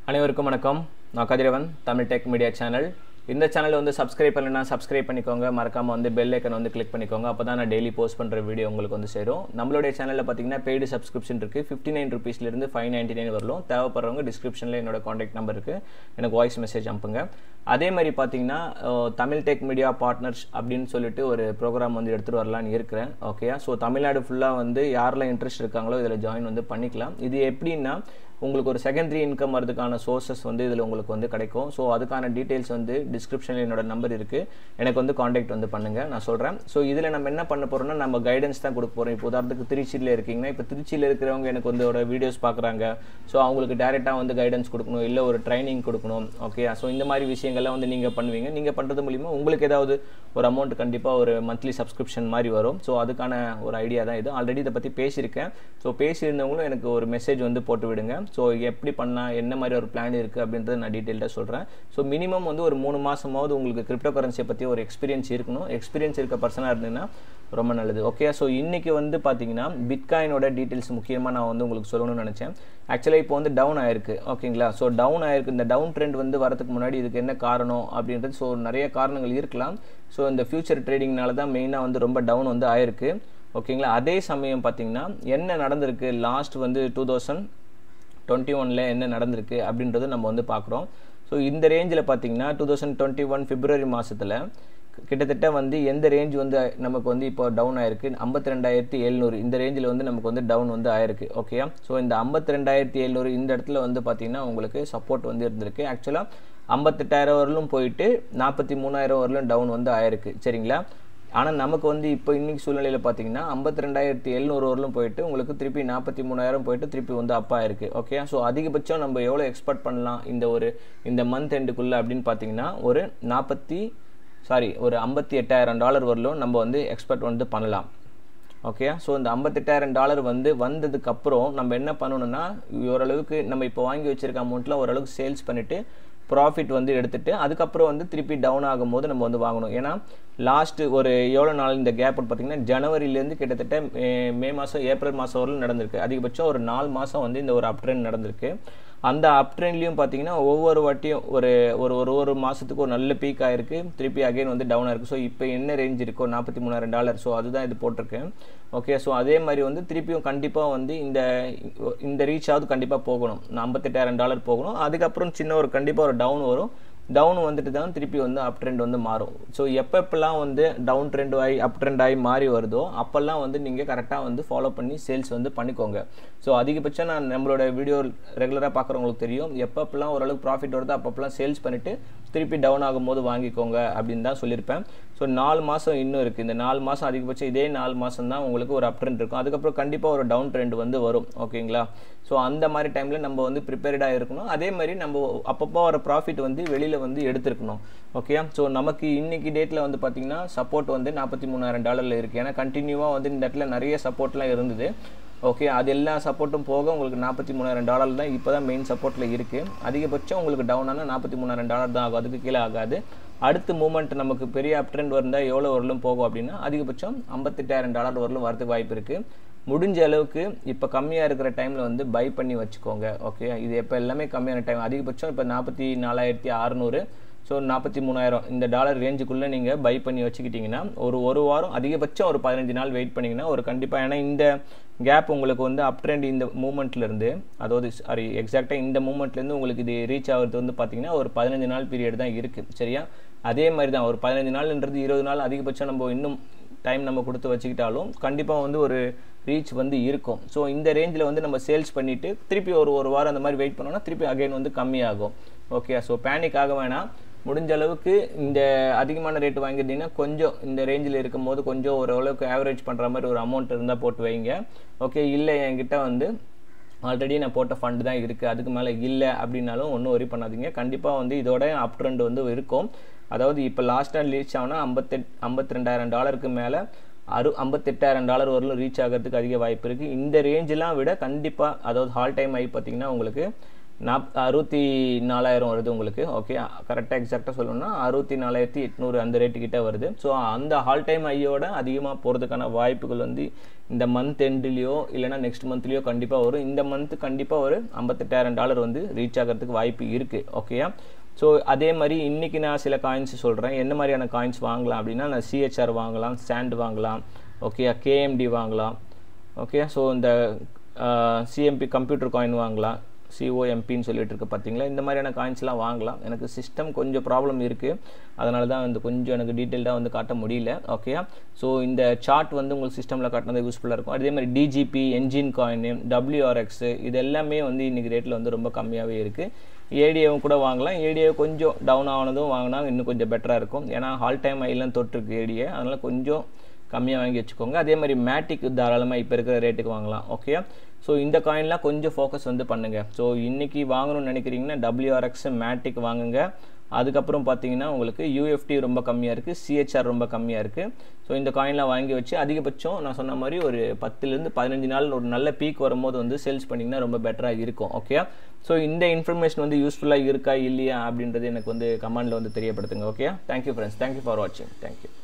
அனைவருக்கும் வணக்கம் நான் Kathiravan Tamil tech media channel இந்த சேனல் வந்து சப்ஸ்கிரைப் பண்ணலைன்னா சப்ஸ்கிரைப் பண்ணிக்கோங்க மறக்காம வந்து பெல் ஐக்கன் வந்து கிளிக் பண்ணிக்கோங்க அப்போ தான் நான் டெய்லி போஸ்ட் பண்ணுற வீடியோ உங்களுக்கு வந்து சேரும் நம்மளுடைய சேனலில் பார்த்தீங்கன்னா பெய்டு சப்ஸ்கிரிப்ஷன் இருக்குது ஃபிஃப்டி நைன் ருபீஸ்லேருந்து ஃபைவ் நைன்ட்டி நைன் வரலும் தேவைப்படுறவங்க டிஸ்கிரிப்ஷனில் என்னோட காண்டாக்ட் நம்பர் இருக்குது எனக்கு வாய்ஸ் மெசேஜ் அனுப்புங்க அதே மாதிரி பார்த்தீங்கன்னா அஹ், தமிழ் டெக் மீடியா பார்ட்னர்ஸ் அப்படின்னு சொல்லிட்டு ஒரு ப்ரோக்ராம் வந்து எடுத்துகிட்டு வரலான்னு இருக்கிறேன் ஓகே ஸோ தமிழ்நாடு ஃபுல்லாக வந்து யாரெல்லாம் இன்ட்ரெஸ்ட் இருக்காங்களோ இதில் ஜாயின் வந்து பண்ணிக்கலாம் இது எப்படின்னா உங்களுக்கு ஒரு செகண்டரி இன்கம் வரதுக்கான சோர்சஸ் வந்து இதில் உங்களுக்கு வந்து கிடைக்கும் ஸோ அதுக்கான டீட்டெயில்ஸ் வந்து டிஸ்கிரிப்ஷனில் என்னோட நம்பர் இருக்குது எனக்கு வந்து காண்டாக்ட் வந்து பண்ணுங்கள் நான் சொல்கிறேன் ஸோ இதில் நம்ம என்ன பண்ண போகிறோம்னா நம்ம கைடன்ஸ் தான் கொடுக்க போகிறோம் இப்போ உதாரணத்துக்கு திருச்சியில் இருக்கீங்கன்னா இப்போ திருச்சியில் இருக்கிறவங்க எனக்கு வந்து ஒரு வீடியோஸ் பார்க்குறாங்க ஸோ அவங்களுக்கு டேரெக்டாக வந்து கைடன்ஸ் கொடுக்கணும் இல்லை ஒரு ட்ரைனிங் கொடுக்கணும் ஓகே ஸோ இந்த மாதிரி விஷயங்கள்லாம் வந்து நீங்கள் பண்ணுவீங்க நீங்கள் பண்ணுறது மூலிமா உங்களுக்கு ஏதாவது ஒரு அமௌண்ட் கண்டிப்பாக ஒரு மந்த்லி சப்ஸ்கிரிப்ஷன் மாதிரி வரும் ஸோ அதுக்கான ஒரு ஐடியா தான் இது ஆல்ரெடி இதை பற்றி பேசியிருக்கேன் ஸோ பேசியிருந்தவங்களும் எனக்கு ஒரு மெசேஜ் வந்து போட்டு விடுங்க ஸோ எப்படி பண்ணால் என்ன மாதிரி ஒரு பிளான் இருக்குது அப்படின்றத நான் டீட்டெயில்டாக சொல்கிறேன் ஸோ மினிமம் வந்து ஒரு மூணு மாதமாவது உங்களுக்கு கிரிப்டோ கரன்சியை பற்றி ஒரு எக்ஸ்பீரியன்ஸ் இருக்கணும் எக்ஸ்பீரியன்ஸ் இருக்க பர்சனாக இருந்தீங்கன்னா ரொம்ப நல்லது ஓகே ஸோ இன்றைக்கி வந்து பார்த்தீங்கன்னா பிட்காயினோட டீட்டெயில்ஸ் முக்கியமாக நான் வந்து உங்களுக்கு சொல்லணும்னு நினச்சேன் ஆக்சுவலாக இப்போ வந்து டவுன் ஆயிருக்கு ஓகேங்களா ஸோ டவுன் ஆயிருக்கு இந்த டவுன் ட்ரெண்ட் வந்து வரதுக்கு முன்னாடி இதுக்கு என்ன காரணம் அப்படின்றது ஸோ நிறைய காரணங்கள் இருக்கலாம் ஸோ இந்த ஃபியூச்சர் ட்ரேடிங்னால தான் மெயினாக வந்து ரொம்ப டவுன் வந்து ஆயிருக்கு ஓகேங்களா அதே சமயம் பார்த்தீங்கன்னா என்ன நடந்திருக்கு லாஸ்ட் வந்து டூ தௌசண்ட் டுவெண்ட்டி ஒனில் என்ன நடந்திருக்கு அப்படின்றது நம்ம வந்து பார்க்குறோம் ஸோ இந்த ரேஞ்சில் பார்த்தீங்கன்னா டூ தௌசண்ட் டுவெண்ட்டி ஒன் பிப்ரவரி மாதத்தில் கிட்டத்தட்ட வந்து எந்த ரேஞ்ச் வந்து நமக்கு வந்து இப்போ டவுன் ஆயிருக்கு ஐம்பத்தி ரெண்டாயிரத்தி எழுநூறு இந்த ரேஞ்சில் வந்து நமக்கு வந்து டவுன் வந்து ஆயிருக்கு ஓகேயா ஸோ இந்த ஐம்பத்தி ரெண்டாயிரத்தி எழுநூறு இந்த இடத்துல வந்து பார்த்தீங்கன்னா உங்களுக்கு சப்போர்ட் வந்து இருந்திருக்கு ஆக்சுவலாக ஐம்பத்தெட்டாயிரம் வரலும் போயிட்டு நாற்பத்தி மூணாயிரம் வரலும் டவுன் வந்து ஆயிருக்கு சரிங்களா ஆனால் நமக்கு வந்து இப்போ இன்னைக்கு சூழ்நிலையில் பார்த்தீங்கன்னா ஐம்பத்தி ரெண்டாயிரத்தி எழுநூறு வரலும் போயிட்டு உங்களுக்கு திருப்பி நாற்பத்தி மூணாயிரம் போயிட்டு திருப்பி வந்து அப்பா இருக்குது ஓகே ஸோ அதிகபட்சம் நம்ம எவ்வளோ எக்ஸ்பெக்ட் பண்ணலாம் இந்த ஒரு இந்த மந்த் எண்டுக்குள்ளே அப்படின்னு பார்த்தீங்கன்னா ஒரு நாற்பத்தி சாரி ஒரு ஐம்பத்தி எட்டாயிரம் டாலர் வரலும் நம்ம வந்து எக்ஸ்பெக்ட் வந்து பண்ணலாம் ஓகே ஸோ இந்த ஐம்பத்தெட்டாயிரம் டாலர் வந்து வந்ததுக்கு அப்புறம் நம்ம என்ன பண்ணணும்னா ஓரளவுக்கு நம்ம இப்போ வாங்கி வச்சிருக்க அமௌண்ட்டில் ஓரளவுக்கு சேல்ஸ் பண்ணிவிட்டு ப்ராஃபிட் வந்து எடுத்துட்டு அதுக்கப்புறம் வந்து திருப்பி டவுன் ஆகும்போது நம்ம வந்து வாங்கணும் ஏன்னா லாஸ்ட் ஒரு எவ்வளோ நாள் இந்த கேப் பார்த்தீங்கன்னா ஜனவரியிலேருந்து கிட்டத்தட்ட மே- மே மாதம் ஏப்ரல் மாதம் வரலும் நடந்திருக்கு அதிகபட்சம் ஒரு நாலு மாதம் வந்து இந்த ஒரு அப் ட்ரெண்ட் நடந்திருக்கு அந்த அப் ட்ரெண்ட்லையும் பார்த்தீங்கன்னா ஒவ்வொரு வாட்டியும் ஒரு ஒரு ஒரு ஒரு மாதத்துக்கு ஒரு நல்ல பீக் ஆயிருக்கு திருப்பி அகைன் வந்து டவுன் ஆயிருக்கு ஸோ இப்போ என்ன ரேஞ்ச் இருக்கோ நாற்பத்தி மூணாயிரம் டாலர் ஸோ அதுதான் இது போட்டிருக்கேன் ஓகே ஸோ அதே மாதிரி வந்து திருப்பியும் கண்டிப்பாக வந்து இந்த இந்த ரீச் ஆகுது கண்டிப்பாக போகணும் ஐம்பத்தெட்டாயிரம் டாலர் போகணும் அதுக்கப்புறம் சின்ன ஒரு கண்டிப்பாக ஒரு டவுன் வரும் டவுன் வந்துட்டு தான் திருப்பி வந்து அப் ட்ரெண்ட் வந்து மாறும் ஸோ எப்பப்பெல்லாம் வந்து டவுன் ட்ரெண்ட் ஆகி அப் ட்ரெண்ட் ஆகி மாறி வருதோ அப்போல்லாம் வந்து நீங்கள் கரெக்டாக வந்து ஃபாலோ பண்ணி சேல்ஸ் வந்து பண்ணிக்கோங்க ஸோ அதிகபட்சம் நான் நம்மளோட வீடியோ ரெகுலராக பார்க்குறவங்களுக்கு தெரியும் எப்பப்பெல்லாம் ஓரளவுக்கு ப்ராஃபிட் வருதோ அப்பப்பெல்லாம் சேல்ஸ் பண்ணிவிட்டு திருப்பி டவுன் ஆகும்போது வாங்கிக்கோங்க அப்படின்னு தான் சொல்லியிருப்பேன் ஸோ நாலு மாதம் இன்னும் இருக்குது இந்த நாலு மாதம் அதிகபட்சம் இதே நாலு மாதம் தான் உங்களுக்கு ஒரு அப் ட்ரெண்ட் இருக்கும் அதுக்கப்புறம் கண்டிப்பாக ஒரு டவுன் ட்ரெண்ட் வந்து வரும் ஓகேங்களா ஸோ அந்த மாதிரி டைமில் நம்ம வந்து ப்ரிப்பேர்டாக இருக்கணும் அதே மாதிரி நம்ம அப்பப்போ வர ப்ராஃபிட் வந்து வெளியில் வந்து எடுத்துருக்கணும் ஓகே ஸோ நமக்கு இன்னைக்கு டேட்டில் வந்து பார்த்தீங்கன்னா சப்போர்ட் வந்து நாற்பத்தி மூணாயிரம் டாலரில் இருக்குது ஏன்னா கண்டினியூவாக வந்து இந்த இடத்துல நிறைய சப்போர்ட்லாம் இருந்தது ஓகே அது எல்லா சப்போர்ட்டும் போக உங்களுக்கு நாற்பத்தி மூணாயிரம் டாலர் தான் இப்போ தான் மெயின் சப்போர்ட்டில் இருக்குது அதிகபட்சம் உங்களுக்கு டவுன் ஆனால் நாற்பத்தி மூணாயிரம் டாலர் தான் ஆகும் அதுக்கு கீழே ஆகாது அடுத்த மூமெண்ட் நமக்கு பெரிய அப் ட்ரெண்ட் வந்தால் எவ்வளோ வரலும் போகும் அப்படின்னா அதிகபட்சம் ஐம்பத்தெட்டாயிரம் டாலர் வரலும் வரதுக்கு வாய்ப்பு இருக்குது முடிஞ்ச அளவுக்கு இப்போ கம்மியாக இருக்கிற டைமில் வந்து பை பண்ணி வச்சுக்கோங்க ஓகே இது இப்போ எல்லாமே கம்மியான டைம் அதிகபட்சம் இப்போ நாற்பத்தி நாலாயிரத்தி அறநூறு ஸோ நாற்பத்தி மூணாயிரம் இந்த டாலர் ரேஞ்சுக்குள்ளே நீங்கள் பை பண்ணி வச்சுக்கிட்டிங்கன்னா ஒரு ஒரு வாரம் அதிகபட்சம் ஒரு பதினஞ்சு நாள் வெயிட் பண்ணிங்கன்னா ஒரு கண்டிப்பாக ஏன்னா இந்த கேப் உங்களுக்கு வந்து அப் ட்ரெண்ட் இந்த மூமெண்ட்லேருந்து அதாவது சாரி எக்ஸாக்டாக இந்த மூமெண்ட்லேருந்து உங்களுக்கு இது ரீச் ஆகிறது வந்து பார்த்தீங்கன்னா ஒரு பதினஞ்சு நாள் பீரியட் தான் இருக்குது சரியா அதே மாதிரி தான் ஒரு பதினஞ்சு நாள்ன்றது இருபது நாள் அதிகபட்சம் நம்ம இன்னும் டைம் நம்ம கொடுத்து வச்சுக்கிட்டாலும் கண்டிப்பாக வந்து ஒரு ரீச் வந்து இருக்கும் ஸோ இந்த ரேஞ்சில் வந்து நம்ம சேல்ஸ் பண்ணிவிட்டு திருப்பி ஒரு ஒரு வாரம் அந்த மாதிரி வெயிட் பண்ணோம்னா திருப்பி அகைன் வந்து கம்மியாகும் ஓகே ஸோ பேனிக் ஆக வேணாம் முடிஞ்ச அளவுக்கு இந்த அதிகமான ரேட் வாங்கியிருந்தீங்கன்னா கொஞ்சம் இந்த ரேஞ்சில் இருக்கும்போது கொஞ்சம் ஓரளவுக்கு ஆவரேஜ் பண்ணுற மாதிரி ஒரு அமௌண்ட் இருந்தால் போட்டு வைங்க ஓகே இல்லை என்கிட்ட வந்து ஆல்ரெடி நான் போட்ட ஃபண்டு தான் இருக்குது அதுக்கு மேலே இல்லை அப்படின்னாலும் ஒன்றும் ஒரி பண்ணாதீங்க கண்டிப்பாக வந்து இதோட அப் ட்ரெண்ட் வந்து இருக்கும் அதாவது இப்போ லாஸ்ட்டாக ரீச் ஆகுனா ஐம்பத்தெட் ஐம்பத்தி ரெண்டாயிரம் டாலருக்கு மேலே அறு ஐம்பத்தெட்டாயிரம் டாலர் வரலும் ரீச் ஆகிறதுக்கு அதிக வாய்ப்பு இருக்குது இந்த ரேஞ்செலாம் விட கண்டிப்பாக அதாவது ஹால் டைம் ஆகி பார்த்தீங்கன்னா உங்களுக்கு நாப் அறுபத்தி நாலாயிரம் வருது உங்களுக்கு ஓகே கரெக்டாக எக்ஸாக்டாக சொல்லணும்னா அறுபத்தி நாலாயிரத்தி எட்நூறு அந்த ரேட்டு கிட்ட வருது ஸோ அந்த ஹால் டைம் ஐயோட அதிகமாக போகிறதுக்கான வாய்ப்புகள் வந்து இந்த மந்த் எண்ட்லேயோ இல்லைனா நெக்ஸ்ட் மந்த்லேயோ கண்டிப்பாக வரும் இந்த மந்த் கண்டிப்பாக ஒரு ஐம்பத்தெட்டாயிரம் டாலர் வந்து ரீச் ஆகிறதுக்கு வாய்ப்பு இருக்குது ஓகேயா ஸோ அதே மாதிரி இன்றைக்கி நான் சில காயின்ஸ் சொல்கிறேன் என்ன மாதிரியான காயின்ஸ் வாங்கலாம் அப்படின்னா நான் சிஹெச்ஆர் வாங்கலாம் சாண்ட் வாங்கலாம் ஓகே கேஎம்டி வாங்கலாம் ஓகே ஸோ இந்த சிஎம்பி கம்ப்யூட்டர் காயின் வாங்கலாம் சிஓஎம்பின்னு சொல்லிட்டு இருக்கு பார்த்தீங்களா இந்த மாதிரியான காயின்ஸ்லாம் வாங்கலாம் எனக்கு சிஸ்டம் கொஞ்சம் ப்ராப்ளம் இருக்குது அதனால தான் வந்து கொஞ்சம் எனக்கு டீட்டெயில்டாக வந்து காட்ட முடியல ஓகே ஸோ இந்த சார்ட் வந்து உங்களுக்கு சிஸ்டமில் காட்டினது யூஸ்ஃபுல்லாக இருக்கும் அதே மாதிரி டிஜிபி என்ஜின் காயின் டபிள்யூஆர்எக்ஸ் இது எல்லாமே வந்து இன்றைக்கி ரேட்டில் வந்து ரொம்ப கம்மியாகவே இருக்குது ஏடிஏவும் கூட வாங்கலாம் ஏடிஏ கொஞ்சம் டவுன் ஆனதும் வாங்கினா இன்னும் கொஞ்சம் பெட்டராக இருக்கும் ஏன்னா ஹால் டைம் ஐலாம் தொட்டிருக்கு ஏடிஏ அதனால் கொஞ்சம் கம்மியாக வாங்கி வச்சுக்கோங்க அதே மாதிரி மேட்டிக் தாராளமாக இப்போ இருக்கிற ரேட்டுக்கு வாங்கலாம் ஓகே ஸோ இந்த காயின்லாம் கொஞ்சம் ஃபோக்கஸ் வந்து பண்ணுங்கள் ஸோ இன்றைக்கி வாங்கணும்னு நினைக்கிறீங்கன்னா டபிள்யூஆர்எக்ஸ் மேட்டிக் வாங்குங்க அதுக்கப்புறம் பார்த்தீங்கன்னா உங்களுக்கு யூஎஃப்டி ரொம்ப கம்மியாக இருக்குது சிஹெச்ஆர் ரொம்ப கம்மியாக இருக்குது ஸோ இந்த காயின்லாம் வாங்கி வச்சு அதிகபட்சம் நான் சொன்ன மாதிரி ஒரு பத்துலேருந்து பதினஞ்சு நாள் ஒரு நல்ல பீக் வரும்போது வந்து சேல்ஸ் பண்ணிங்கன்னா ரொம்ப பெட்டராக இருக்கும் ஓகே ஸோ இந்த இன்ஃபர்மேஷன் வந்து யூஸ்ஃபுல்லாக இருக்கா இல்லையா அப்படின்றது எனக்கு வந்து கமெண்டில் வந்து தெரியப்படுத்துங்க okay thank you friends thank you for வாட்சிங் தேங்க்யூ